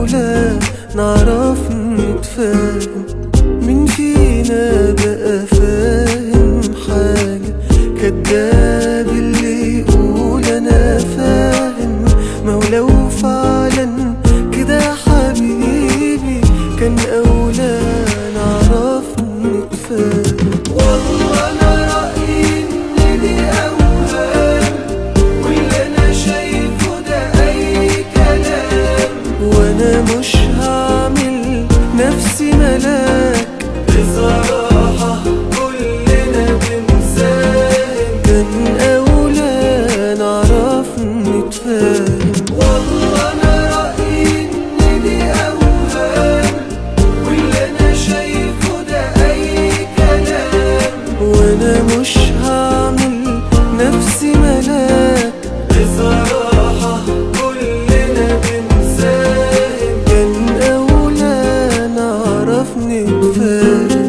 أولى نعرف نتفاهم مين فينا بقى فاهم حاجة كداب اللي يقول أنا فاهم ما هو لو فعلا كده يا حبيبي كان أولى نعرف نتفاهم والله أنا رأيي إن دي أوهام واللي أنا شايفه ده أي كلام وأنا مش هعمل نفسي ملاك بصراحة كلنا بنساهم كان أولى نعرف نتفاهم والله أنا رأيي إن دي أوهام واللي أنا شايفه ده أي كلام وأنا مش هعمل نفسي ملاك بصراحة كلنا بنساهم كان أولى نعرف نتفاهم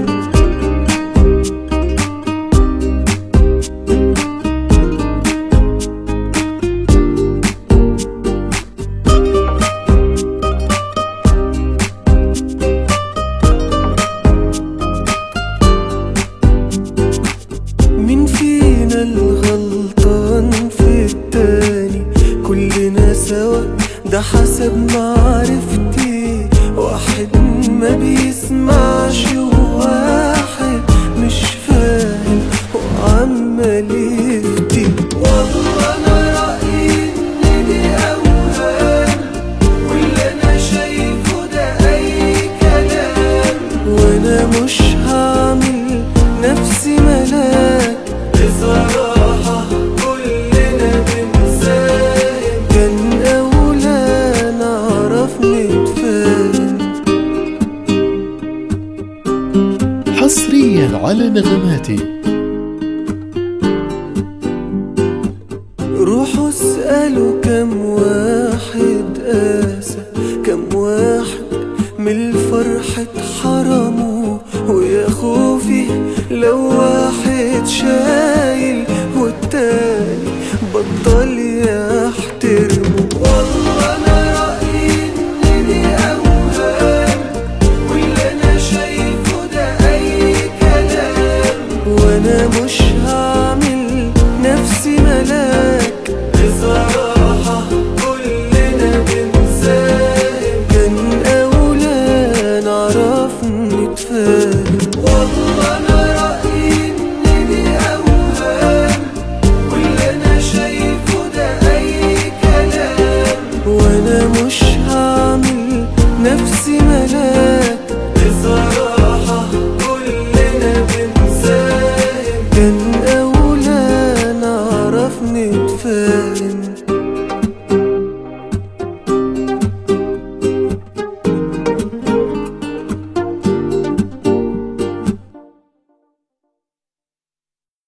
مين فينا الغلطان في التاني كلنا سوا ده حسب معرفتي واحد ما بيسمعش وواحد مش فاهم وعمال يفتي والله انا رأيي ان دي اوهام واللي انا شايفه ده اي كلام وانا مش هعمل نفسي ملاك بصراحة كلنا بنساهم كان أولى نعرف نتفاهم حصريا على نغماتي روحوا اسألوا